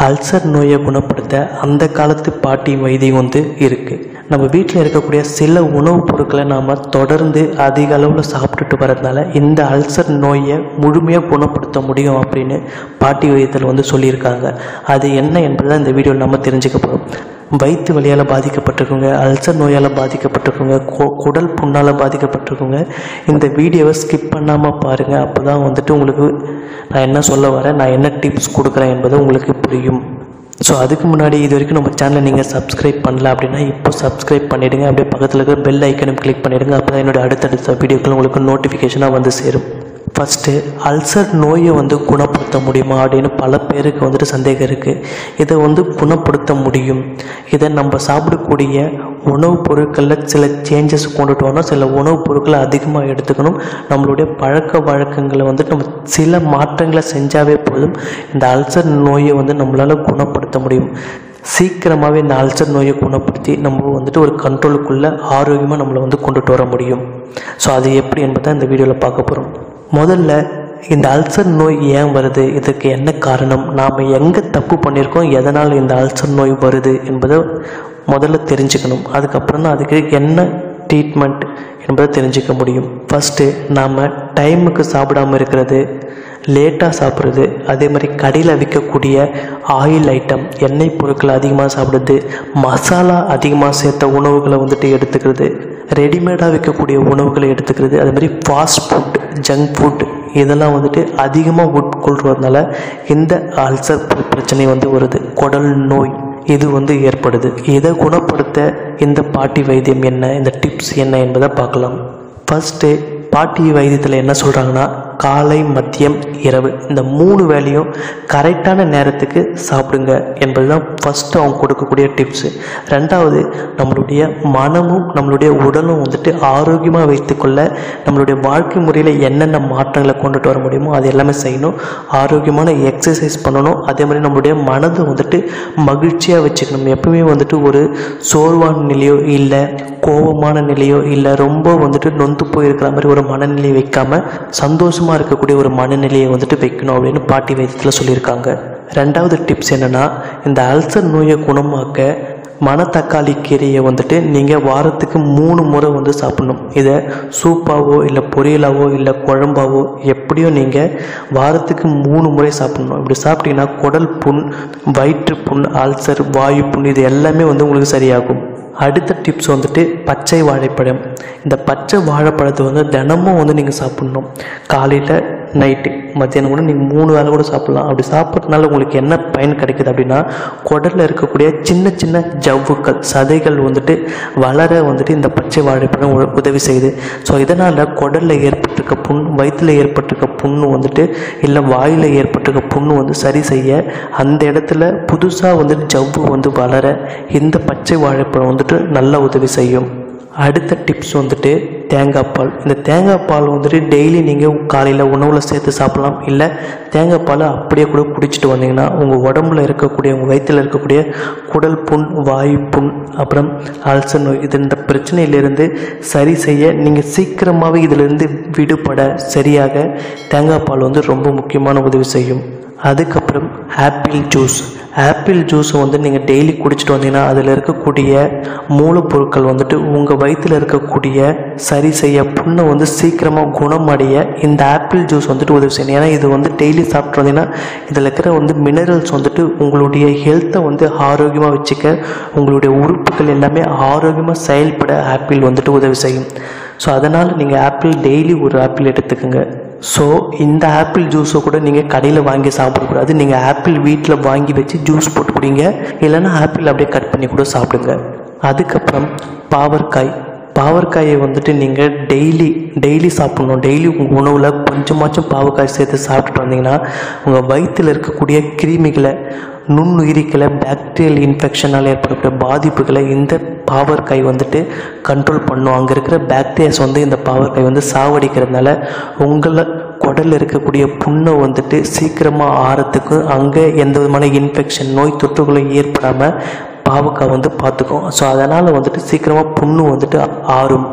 ulcer நோயை குணப்படுத்த அந்த காலத்து பாட்டி வைத்தியம் வந்து இருக்குது நம்ம வீட்டில் இருக்கக்கூடிய சில உணவுப் பொருட்களை நாம் தொடர்ந்து அதிக அளவில் சாப்பிட்டுட்டு வரதுனால இந்த அல்சர் நோயை முழுமையாக குணப்படுத்த முடியும் அப்படின்னு பாட்டி வைத்தியத்தில் வந்து சொல்லியிருக்காங்க அது என்ன என்பதை இந்த வீடியோவில் நம்ம தெரிஞ்சுக்க போகிறோம் வயிற்று வலியால் பாதிக்கப்பட்டிருக்கவங்க அல்சர் நோயால் பாதிக்கப்பட்டிருக்கவங்க கு- குடல் புண்ணால் பாதிக்கப்பட்டிருக்கவங்க இந்த வீடியோவை ஸ்கிப் பண்ணாமல் பாருங்கள் அப்போ தான் வந்துட்டு உங்களுக்கு நான் என்ன சொல்ல வரேன் நான் என்ன டிப்ஸ் கொடுக்குறேன் என்பது உங்களுக்கு புரியும் ஸோ அதுக்கு முன்னாடி இது வரைக்கும் நம்ம சேனலை நீங்கள் சப்ஸ்கிரைப் பண்ணல அப்படின்னா இப்போ சப்ஸ்கிரைப் பண்ணிவிடுங்க அப்படியே பக்கத்தில் இருக்கிற பெல் ஐக்கனும் கிளிக் பண்ணிவிடுங்க அப்போ தான் என்னோட அடுத்தடுத்த வீடியோக்கள் உங்களுக்கு நோட்டிஃபிகேஷனாக வந்து சேரும் ஃபஸ்ட்டு அல்சர் நோயை வந்து குணப்படுத்த முடியுமா அப்படின்னு பல பேருக்கு வந்துட்டு சந்தேகம் இருக்குது இதை வந்து குணப்படுத்த முடியும் இதை நம்ம சாப்பிடக்கூடிய உணவுப் பொருட்களில் சில சேஞ்சஸ் கொண்டுட்டு வரணும் சில உணவுப் பொருட்களை அதிகமாக எடுத்துக்கணும் நம்மளுடைய பழக்க வழக்கங்களை வந்துட்டு நம்ம சில மாற்றங்களை செஞ்சாவே போதும் இந்த அல்சர் நோயை வந்து நம்மளால் குணப்படுத்த முடியும் சீக்கிரமாகவே இந்த அல்சர் நோயை குணப்படுத்தி நம்ம வந்துட்டு ஒரு கண்ட்ரோலுக்குள்ளே ஆரோக்கியமாக நம்மளை வந்து கொண்டுட்டு வர முடியும் ஸோ அது எப்படி என்பதை இந்த வீடியோவில் பார்க்க போகிறோம் முதல்ல இந்த அல்சர் நோய் ஏன் வருது இதுக்கு என்ன காரணம் நாம் எங்கே தப்பு பண்ணியிருக்கோம் எதனால் இந்த அல்சர் நோய் வருது என்பதை முதல்ல தெரிஞ்சுக்கணும் அதுக்கப்புறம் தான் அதுக்கு என்ன ட்ரீட்மெண்ட் என்பதை தெரிஞ்சுக்க முடியும் ஃபஸ்ட்டு நாம் டைமுக்கு சாப்பிடாம இருக்கிறது லேட்டாக சாப்பிட்றது அதே மாதிரி கடையில் விற்கக்கூடிய ஆயில் ஐட்டம் எண்ணெய் பொருட்கள் அதிகமாக சாப்பிடுறது மசாலா அதிகமாக சேர்த்த உணவுகளை வந்துட்டு எடுத்துக்கிறது ரெடிமேடாக விற்கக்கூடிய உணவுகளை எடுத்துக்கிறது அதே மாதிரி ஃபாஸ்ட் ஃபுட் ஜங்க் ஃபுட் இதெல்லாம் வந்துட்டு அதிகமாக உட்கொள்றதுனால இந்த அல்சர் பிரச்சனை வந்து வருது குடல் நோய் இது வந்து ஏற்படுது இதை குணப்படுத்த இந்த பாட்டி வைத்தியம் என்ன இந்த டிப்ஸ் என்ன என்பதை பார்க்கலாம் ஃபஸ்ட்டு பாட்டி வைத்தியத்தில் என்ன சொல்கிறாங்கன்னா காலை மதியம் இரவு இந்த மூணு வேளையும் கரெக்டான நேரத்துக்கு சாப்பிடுங்க என்பது தான் ஃபஸ்ட்டு அவங்க கொடுக்கக்கூடிய டிப்ஸு ரெண்டாவது நம்மளுடைய மனமும் நம்மளுடைய உடலும் வந்துட்டு ஆரோக்கியமாக வைத்துக்கொள்ள நம்மளுடைய வாழ்க்கை முறையில் என்னென்ன மாற்றங்களை கொண்டுட்டு வர முடியுமோ அது எல்லாமே செய்யணும் ஆரோக்கியமான எக்ஸசைஸ் பண்ணணும் அதே மாதிரி நம்மளுடைய மனதை வந்துட்டு மகிழ்ச்சியாக வச்சுக்கணும் எப்பவுமே வந்துட்டு ஒரு சோர்வான நிலையோ இல்லை கோபமான நிலையோ இல்லை ரொம்ப வந்துட்டு நொந்து போயிருக்கிற மாதிரி ஒரு மனநிலையை வைக்காம சந்தோஷமாக இருக்கக்கூடிய ஒரு மனநிலையை வந்துட்டு வைக்கணும் அப்படின்னு பாட்டி வைத்தியத்தில் சொல்லியிருக்காங்க ரெண்டாவது டிப்ஸ் என்னென்னா இந்த அல்சர் நோயை குணமாக்க மணத்தக்காளி கீரையை வந்துட்டு நீங்கள் வாரத்துக்கு மூணு முறை வந்து சாப்பிடணும் இதை சூப்பாவோ இல்லை பொரியலாவோ இல்லை குழம்பாவோ எப்படியோ நீங்கள் வாரத்துக்கு மூணு முறை சாப்பிடணும் இப்படி சாப்பிட்டீங்கன்னா குடல் புண் வயிற்று புண் அல்சர் வாயு புண் இது எல்லாமே வந்து உங்களுக்கு சரியாகும் அடுத்த டிப்ஸ் வந்துட்டு பச்சை வாழைப்பழம் இந்த பச்சை வாழைப்பழத்தை வந்து தினமும் வந்து நீங்கள் சாப்பிடணும் காலையில் நைட்டு மத்தியானம் கூட நீங்கள் மூணு வேளை கூட சாப்பிட்லாம் அப்படி சாப்பிட்றதுனால உங்களுக்கு என்ன பயன் கிடைக்குது அப்படின்னா குடலில் இருக்கக்கூடிய சின்ன சின்ன ஜவ்வுக்கள் சதைகள் வந்துட்டு வளர வந்துட்டு இந்த பச்சை வாழைப்பழம் உ- உதவி செய்யுது ஸோ இதனால் குடலில் ஏற்பட்டிருக்க புண் வயிற்றில் ஏற்பட்டிருக்க புண்ணு வந்துட்டு இல்லை வாயில் ஏற்பட்டிருக்க புண்ணு வந்து சரி செய்ய அந்த இடத்துல புதுசாக வந்து ஜவ்வு வந்து வளர இந்த பச்சை வாழைப்பழம் வந்துட்டு நல்ல உதவி செய்யும் அடுத்த டிப்ஸ் வந்துட்டு தேங்காய் பால் இந்த தேங்காய் பால் வந்துட்டு டெய்லி நீங்கள் காலையில் உணவில் சேர்த்து சாப்பிடலாம் இல்லை தேங்காய் பாலை அப்படியே கூட குடிச்சிட்டு வந்தீங்கன்னா உங்கள் உடம்புல இருக்கக்கூடிய உங்கள் வயிற்றில் இருக்கக்கூடிய குடல் புண் வாயு புண் அப்புறம் அல்சர் நோய் இது இந்த பிரச்சனையிலிருந்து சரி செய்ய நீங்கள் சீக்கிரமாகவே இதிலிருந்து விடுபட சரியாக தேங்காய் பால் வந்து ரொம்ப முக்கியமான உதவி செய்யும் அதுக்கப்புறம் ஆப்பிள் ஜூஸ் ஆப்பிள் ஜூஸை வந்து நீங்கள் டெய்லி குடிச்சிட்டு வந்தீங்கன்னா அதில் இருக்கக்கூடிய மூலப்பொருட்கள் வந்துட்டு உங்கள் வயிற்றில் இருக்கக்கூடிய சரி செய்ய புண்ணை வந்து சீக்கிரமாக குணமடைய இந்த ஆப்பிள் ஜூஸ் வந்துட்டு உதவி செய்யணும் ஏன்னா இது வந்து டெய்லி சாப்பிட்டு வந்தீங்கன்னா இதில் இருக்கிற வந்து மினரல்ஸ் வந்துட்டு உங்களுடைய ஹெல்த்தை வந்து ஆரோக்கியமாக வச்சுக்க உங்களுடைய உறுப்புகள் எல்லாமே ஆரோக்கியமாக செயல்பட ஆப்பிள் வந்துட்டு உதவி செய்யும் ஸோ அதனால் நீங்கள் ஆப்பிள் டெய்லி ஒரு ஆப்பிள் எடுத்துக்கோங்க ஸோ இந்த ஆப்பிள் ஜூஸை கூட நீங்கள் கடையில் வாங்கி சாப்பிடக்கூடாது நீங்கள் ஆப்பிள் வீட்டில் வாங்கி வச்சு ஜூஸ் போட்டு குடிங்க இல்லைன்னா ஆப்பிள் அப்படியே கட் பண்ணி கூட சாப்பிடுங்க அதுக்கப்புறம் பாவற்காய் பாவற்காயை வந்துட்டு நீங்கள் டெய்லி டெய்லி சாப்பிடணும் டெய்லி உங்கள் உணவில் கொஞ்சமாச்சும் பாவக்காய் சேர்த்து சாப்பிட்டுட்டு வந்தீங்கன்னா உங்கள் வயிற்றில் இருக்கக்கூடிய கிருமிகளை நுண்ணுயிரிகளை பாக்டீரியல் இன்ஃபெக்ஷனால் ஏற்படக்கூடிய பாதிப்புகளை இந்த பாவற்காய் வந்துட்டு கண்ட்ரோல் பண்ணும் அங்கே இருக்கிற பாக்டீரியாஸ் வந்து இந்த பாவற்காய் வந்து சாவடிக்கிறதுனால உங்களை குடலில் இருக்கக்கூடிய புண்ணை வந்துட்டு சீக்கிரமாக ஆறத்துக்கு அங்கே எந்த விதமான இன்ஃபெக்ஷன் நோய் தொற்றுகளும் ஏற்படாமல் பாவக்காய் வந்து பார்த்துக்கும் ஸோ அதனால் வந்துட்டு சீக்கிரமாக புண்ணு வந்துட்டு ஆறும்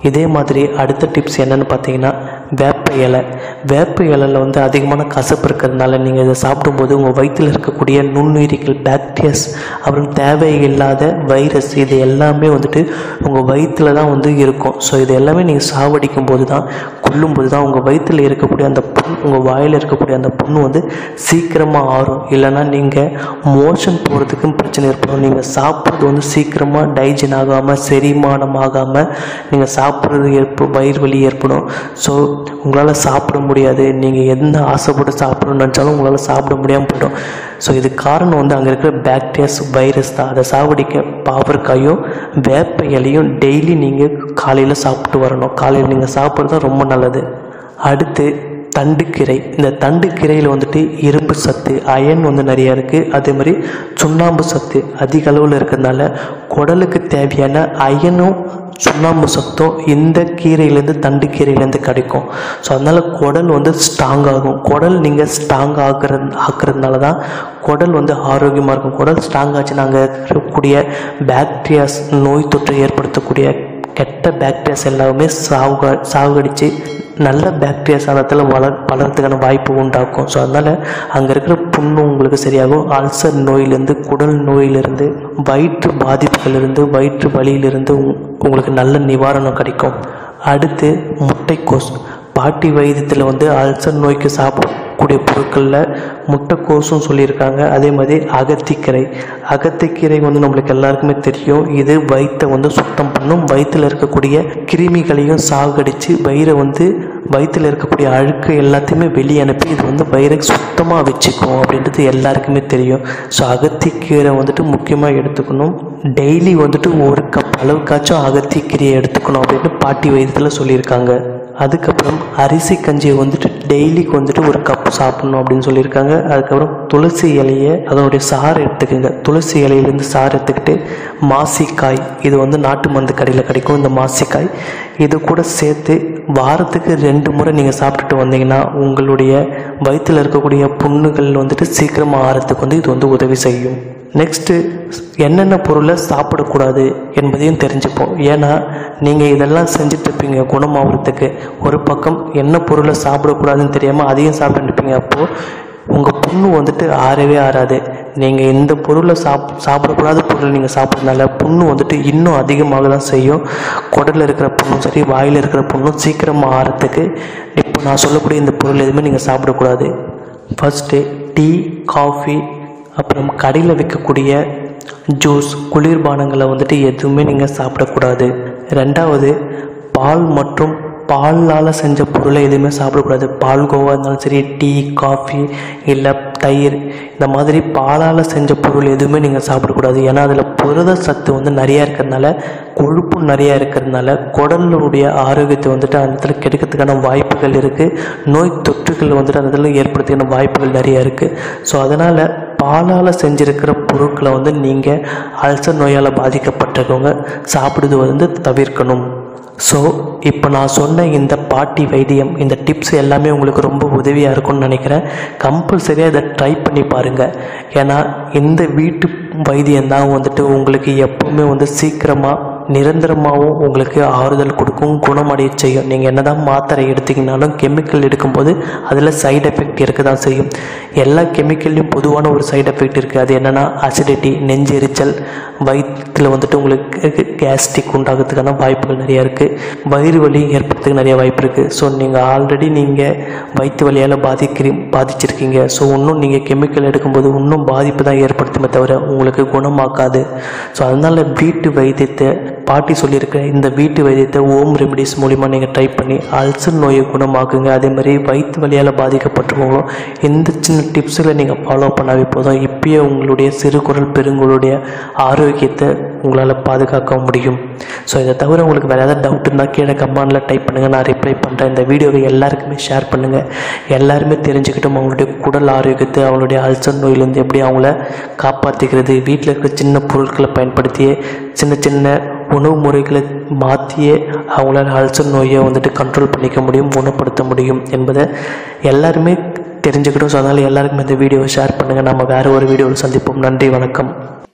இதே மாதிரி அடுத்த டிப்ஸ் என்னன்னு பார்த்தீங்கன்னா வேப்ப இலை வேப்ப இலையில் வந்து அதிகமான கசப்பு இருக்கிறதுனால நீங்கள் இதை சாப்பிடும்போது உங்கள் வயிற்றில் இருக்கக்கூடிய நுண்ணுயிரிகள் பாக்டீரியாஸ் அப்புறம் தேவையில்லாத வைரஸ் இது எல்லாமே வந்துட்டு உங்கள் வயிற்றில் தான் வந்து இருக்கும் ஸோ இது எல்லாமே நீங்கள் சாவடிக்கும் போது தான் கொல்லும்போது தான் உங்கள் வயிற்றில் இருக்கக்கூடிய அந்த புண் உங்கள் வாயில் இருக்கக்கூடிய அந்த புண்ணு வந்து சீக்கிரமாக ஆறும் இல்லைன்னா நீங்கள் மோஷன் போகிறதுக்கும் பிரச்சனை ஏற்படும் நீங்கள் சாப்பிட்றது வந்து சீக்கிரமாக டைஜன் ஆகாமல் செரிமானம் ஆகாமல் நீங்கள் சாப்பிட்றது ஏற்ப வயிறு வலி ஏற்படும் ஸோ உங்களால் சாப்பிட முடியாது நீங்கள் எந்த ஆசைப்பட்டு சாப்பிடணும்னு நினச்சாலும் உங்களால் சாப்பிட முடியாமல் போயிடும் ஸோ இது காரணம் வந்து அங்கே இருக்கிற பாக்டீரியாஸ் வைரஸ் தான் அதை சாவடிக்க பாவற்காயும் வேப்ப இலையும் டெய்லி நீங்கள் காலையில் சாப்பிட்டு வரணும் காலையில் நீங்கள் சாப்பிட்றது தான் ரொம்ப நல்லது அடுத்து தண்டுக்கீரை இந்த தண்டுக்கீரையில் வந்துட்டு இரும்பு சத்து அயன் வந்து நிறையா இருக்குது அதே மாதிரி சுண்ணாம்பு சத்து அதிக அளவில் இருக்கிறதுனால குடலுக்கு தேவையான அயனும் சுண்ணாம்பு சத்தும் இந்த கீரையிலேருந்து தண்டு கீரையிலேருந்து கிடைக்கும் ஸோ அதனால் குடல் வந்து ஸ்ட்ராங் ஆகும் குடல் நீங்கள் ஸ்ட்ராங் ஆக்குற ஆக்குறதுனால தான் குடல் வந்து ஆரோக்கியமாக இருக்கும் குடல் ஸ்ட்ராங் ஆச்சுன்னா அங்கே இருக்கக்கூடிய பாக்டீரியாஸ் நோய் தொற்றை ஏற்படுத்தக்கூடிய கெட்ட பாக்டீரியாஸ் எல்லாமே சாவுக சாவடித்து நல்ல பாக்டீரியாஸ் அந்த இடத்துல வளர் வளர்கிறதுக்கான வாய்ப்பு உண்டாக்கும் ஸோ அதனால் அங்கே இருக்கிற புண்ணு உங்களுக்கு சரியாகும் அல்சர் நோயிலேருந்து குடல் நோயிலிருந்து வயிற்று பாதிப்புகளிலிருந்து வயிற்று வலியிலிருந்து உங்- உங்களுக்கு நல்ல நிவாரணம் கிடைக்கும் அடுத்து முட்டைக்கோஸ் பாட்டி வைத்தியத்தில் வந்து அல்சர் நோய்க்கு சாப்பிடக்கூடிய பொருட்களில் முட்டைக்கோஸும் சொல்லியிருக்காங்க அதே மாதிரி அகத்திக்கீரை அகத்திக்கீரை வந்து நம்மளுக்கு எல்லாருக்குமே தெரியும் இது வயிற்றை வந்து சுத்தம் பண்ணும் வயிற்றில் இருக்கக்கூடிய கிருமிகளையும் சாகடித்து வயிறை வந்து வயிற்றில் இருக்கக்கூடிய அழுக்கு எல்லாத்தையுமே வெளியே அனுப்பி இது வந்து வயிறை சுத்தமாக வச்சுக்கும் அப்படின்றது எல்லாருக்குமே தெரியும் ஸோ அகத்திக்கீரை வந்துட்டு முக்கியமாக எடுத்துக்கணும் டெய்லி வந்துட்டு ஒரு கப் அளவுக்காச்சும் அகத்திக்கீரையை எடுத்துக்கணும் அப்படின்னு பாட்டி வைத்தியத்தில் சொல்லியிருக்காங்க அதுக்கப்புறம் அரிசி கஞ்சியை வந்துட்டு டெய்லிக்கு வந்துட்டு ஒரு கப் சாப்பிடணும் அப்படின்னு சொல்லியிருக்காங்க அதுக்கப்புறம் துளசி இலையை அதனுடைய சாறு எடுத்துக்கோங்க துளசி இலையிலேருந்து சாறு எடுத்துக்கிட்டு மாசிக்காய் இது வந்து நாட்டு மருந்து கடையில் கிடைக்கும் இந்த மாசிக்காய் இது கூட சேர்த்து வாரத்துக்கு ரெண்டு முறை நீங்கள் சாப்பிட்டுட்டு வந்தீங்கன்னா உங்களுடைய வயிற்றில் இருக்கக்கூடிய புண்ணுகள் வந்துட்டு சீக்கிரமாக ஆறதுக்கு வந்து இது வந்து உதவி செய்யும் நெக்ஸ்ட்டு என்னென்ன பொருளை சாப்பிடக்கூடாது என்பதையும் தெரிஞ்சுப்போம் ஏன்னா நீங்கள் இதெல்லாம் செஞ்சுட்டு இருப்பீங்க குணமாகறதுக்கு ஒரு பக்கம் என்ன பொருளை சாப்பிடக்கூடாதுன்னு தெரியாமல் அதையும் சாப்பிட்டு இருப்பீங்க அப்போது உங்கள் புண்ணு வந்துட்டு ஆறவே ஆறாது நீங்கள் இந்த பொருளை சாப் சாப்பிடக்கூடாத பொருளை நீங்கள் சாப்பிட்றதுனால புண்ணு வந்துட்டு இன்னும் அதிகமாக தான் செய்யும் குடலில் இருக்கிற புண்ணும் சரி வாயில் இருக்கிற புண்ணும் சீக்கிரமாக ஆறதுக்கு இப்போ நான் சொல்லக்கூடிய இந்த பொருள் எதுவுமே நீங்கள் சாப்பிடக்கூடாது ஃபஸ்ட்டு டீ காஃபி அப்புறம் கடையில் விற்கக்கூடிய ஜூஸ் குளிர்பானங்களை வந்துட்டு எதுவுமே நீங்கள் சாப்பிடக்கூடாது ரெண்டாவது பால் மற்றும் பாலால் செஞ்ச பொருளை எதுவுமே சாப்பிடக்கூடாது பால்கோவா இருந்தாலும் சரி டீ காஃபி இல்லை தயிர் இந்த மாதிரி பாலால் செஞ்ச பொருள் எதுவுமே நீங்கள் சாப்பிடக்கூடாது ஏன்னா அதில் புரத சத்து வந்து நிறையா இருக்கிறதுனால கொழுப்பு நிறையா இருக்கிறதுனால குடலுடைய ஆரோக்கியத்தை வந்துட்டு அந்த இடத்துல கெடுக்கிறதுக்கான வாய்ப்புகள் இருக்குது நோய் தொற்றுகள் வந்துட்டு அந்த இடத்துல ஏற்படுத்துக்கான வாய்ப்புகள் நிறையா இருக்குது ஸோ அதனால் பாலால் செஞ்சிருக்கிற பொருட்களை வந்து நீங்கள் அல்சர் நோயால் பாதிக்கப்பட்டிருக்கவங்க சாப்பிடுவது வந்து தவிர்க்கணும் ஸோ இப்போ நான் சொன்ன இந்த பாட்டி வைத்தியம் இந்த டிப்ஸ் எல்லாமே உங்களுக்கு ரொம்ப உதவியாக இருக்கும்னு நினைக்கிறேன் கம்பல்சரியாக இதை ட்ரை பண்ணி பாருங்கள் ஏன்னா இந்த வீட்டு வைத்தியம் தான் வந்துட்டு உங்களுக்கு எப்பவுமே வந்து சீக்கிரமாக நிரந்தரமாகவும் உங்களுக்கு ஆறுதல் கொடுக்கும் குணமடைய செய்யும் நீங்கள் என்னதான் மாத்திரை எடுத்தீங்கனாலும் கெமிக்கல் எடுக்கும்போது அதில் சைடு எஃபெக்ட் இருக்க தான் செய்யும் எல்லா கெமிக்கல்லையும் பொதுவான ஒரு சைடு எஃபெக்ட் இருக்குது அது என்னென்னா அசிடிட்டி நெஞ்செரிச்சல் வயிற்றில் வந்துட்டு உங்களுக்கு கேஸ்ட்ரிக் உண்டாகிறதுக்கான வாய்ப்புகள் நிறையா இருக்குது வயிறு வலி ஏற்படுறதுக்கு நிறைய வாய்ப்பு இருக்குது ஸோ நீங்கள் ஆல்ரெடி நீங்கள் வயிற்று வலியால் பாதிக்கிறீ பாதிச்சிருக்கீங்க ஸோ இன்னும் நீங்கள் கெமிக்கல் எடுக்கும்போது இன்னும் பாதிப்பு தான் ஏற்படுத்துமே தவிர உங்களுக்கு குணமாக்காது ஸோ அதனால் வீட்டு வைத்தியத்தை பாட்டி சொல்லியிருக்க இந்த வீட்டு வைத்தியத்தை ஓம் ரெமிடிஸ் மூலிமா நீங்கள் ட்ரை பண்ணி அல்சர் நோயை குணமாக்குங்க அதே மாதிரி வயிற்று வலியால் பாதிக்கப்பட்டிருக்கவங்களும் இந்த சின்ன டிப்ஸில் நீங்கள் ஃபாலோ பண்ணாவே போதும் இப்பயே உங்களுடைய சிறு குரல் பெருங்களுடைய ஆரோக்கியத்தை உங்களால் பாதுகாக்க முடியும் ஸோ இதை தவிர உங்களுக்கு வேறு ஏதாவது டவுட் இருந்தால் கீழே கமெண்டில் டைப் பண்ணுங்கள் நான் ரிப்ளை பண்ணுறேன் இந்த வீடியோவை எல்லாருக்குமே ஷேர் பண்ணுங்கள் எல்லாருமே தெரிஞ்சுக்கிட்டும் அவங்களுடைய குடல் ஆரோக்கியத்தை அவங்களுடைய அல்சர் நோயிலேருந்து எப்படி அவங்கள காப்பாற்றிக்கிறது வீட்டில் இருக்கிற சின்ன பொருட்களை பயன்படுத்தியே சின்ன சின்ன உணவு முறைகளை மாற்றியே அவங்களால அல்சர் நோயை வந்துட்டு கண்ட்ரோல் பண்ணிக்க முடியும் குணப்படுத்த முடியும் என்பதை எல்லாருமே தெரிஞ்சுக்கிட்டோம் ஸோ அதனால் எல்லாருக்குமே இந்த வீடியோவை ஷேர் பண்ணுங்கள் நம்ம வேறு ஒரு வீடியோவில் சந்திப்போம் நன்றி வணக்கம்